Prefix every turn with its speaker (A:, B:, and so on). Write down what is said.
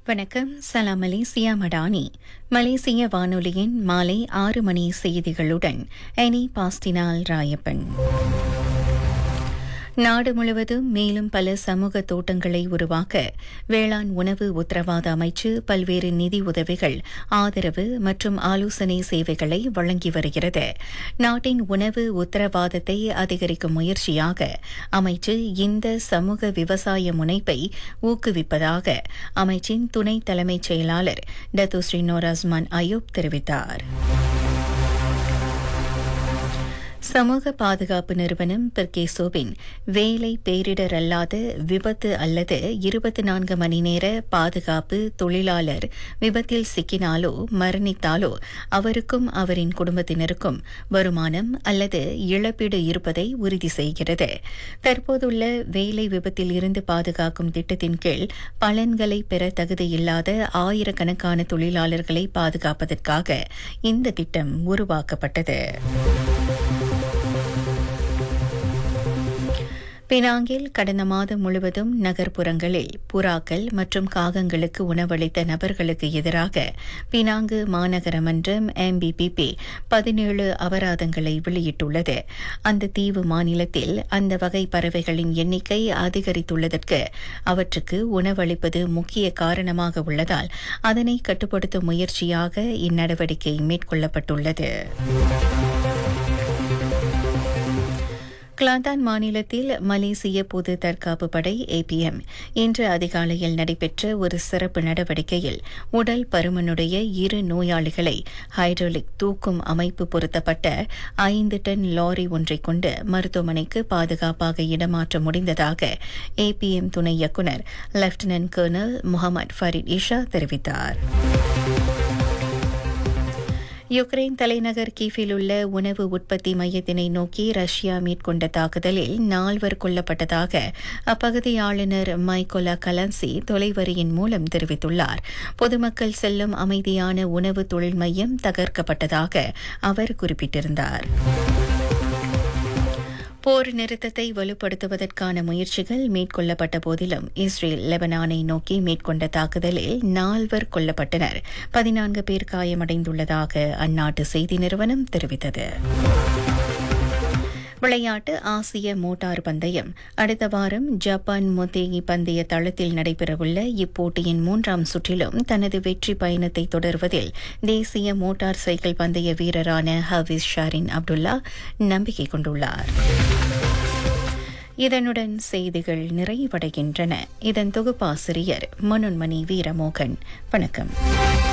A: வணக்கம் சலாம் மலேசியா மடானி மலேசிய வானொலியின் மாலை ஆறு மணி செய்திகளுடன் எனி பாஸ்டினால் ராயப்பன் நாடு முழுவதும் மேலும் பல சமூக தோட்டங்களை உருவாக்க வேளாண் உணவு உத்தரவாத அமைச்சு பல்வேறு நிதி உதவிகள் ஆதரவு மற்றும் ஆலோசனை சேவைகளை வழங்கி வருகிறது நாட்டின் உணவு உத்தரவாதத்தை அதிகரிக்கும் முயற்சியாக அமைச்சு இந்த சமூக விவசாய முனைப்பை ஊக்குவிப்பதாக அமைச்சின் துணை தலைமைச் செயலாளர் டத்து ஸ்ரீ நோராஸ்மான் அயூப் தெரிவித்தார் சமூக பாதுகாப்பு நிறுவனம் பெர்கேசோவின் வேலை பேரிடர் அல்லாத விபத்து அல்லது இருபத்தி நான்கு மணி நேர பாதுகாப்பு தொழிலாளர் விபத்தில் சிக்கினாலோ மரணித்தாலோ அவருக்கும் அவரின் குடும்பத்தினருக்கும் வருமானம் அல்லது இழப்பீடு இருப்பதை உறுதி செய்கிறது தற்போதுள்ள வேலை விபத்தில் இருந்து பாதுகாக்கும் திட்டத்தின் கீழ் பலன்களை பெற தகுதியில்லாத ஆயிரக்கணக்கான தொழிலாளர்களை பாதுகாப்பதற்காக இந்த திட்டம் உருவாக்கப்பட்டது பினாங்கில் கடந்த மாதம் முழுவதும் நகர்ப்புறங்களில் புறாக்கள் மற்றும் காகங்களுக்கு உணவளித்த நபர்களுக்கு எதிராக பினாங்கு மாநகர மன்றம் எம்பிபிபி பதினேழு அபராதங்களை வெளியிட்டுள்ளது அந்த தீவு மாநிலத்தில் அந்த வகை பறவைகளின் எண்ணிக்கை அதிகரித்துள்ளதற்கு அவற்றுக்கு உணவளிப்பது முக்கிய காரணமாக உள்ளதால் அதனை கட்டுப்படுத்தும் முயற்சியாக இந்நடவடிக்கை மேற்கொள்ளப்பட்டுள்ளது கிளாந்தான் மாநிலத்தில் மலேசிய பொது தற்காப்பு படை ஏபிஎம் இன்று அதிகாலையில் நடைபெற்ற ஒரு சிறப்பு நடவடிக்கையில் உடல் பருமனுடைய இரு நோயாளிகளை ஹைட்ரோலிக் தூக்கும் அமைப்பு பொருத்தப்பட்ட ஐந்து டன் லாரி ஒன்றை கொண்டு மருத்துவமனைக்கு பாதுகாப்பாக இடமாற்ற முடிந்ததாக ஏபிஎம் துணை இயக்குநர் லெப்டினன்ட் கர்னல் முகமது ஃபரீத் இஷா தெரிவித்தார் யுக்ரைன் தலைநகர் கீஃபில் உள்ள உணவு உற்பத்தி மையத்தினை நோக்கி ரஷ்யா மேற்கொண்ட தாக்குதலில் நால்வர் கொல்லப்பட்டதாக அப்பகுதி ஆளுநர் மைகோலா கலன்சி தொலைவரியின் மூலம் தெரிவித்துள்ளார் பொதுமக்கள் செல்லும் அமைதியான உணவு தொழில் மையம் தகர்க்கப்பட்டதாக அவர் குறிப்பிட்டிருந்தார் போர் நிறுத்தத்தை வலுப்படுத்துவதற்கான முயற்சிகள் மேற்கொள்ளப்பட்ட போதிலும் இஸ்ரேல் லெபனானை நோக்கி மேற்கொண்ட தாக்குதலில் நால்வர் கொல்லப்பட்டனர் பதினான்கு பேர் காயமடைந்துள்ளதாக அந்நாட்டு செய்தி நிறுவனம் தெரிவித்தது விளையாட்டு ஆசிய மோட்டார் பந்தயம் அடுத்த வாரம் ஜப்பான் மொத்தேகி பந்தய தளத்தில் நடைபெறவுள்ள இப்போட்டியின் மூன்றாம் சுற்றிலும் தனது வெற்றி பயணத்தை தொடர்வதில் தேசிய மோட்டார் சைக்கிள் பந்தய வீரரான ஹவிஸ் ஷாரின் அப்துல்லா நம்பிக்கை கொண்டுள்ளார் இதனுடன் செய்திகள் நிறைவடைகின்றன இதன் தொகுப்பாசிரியர் மனோன்மணி வீரமோகன் வணக்கம்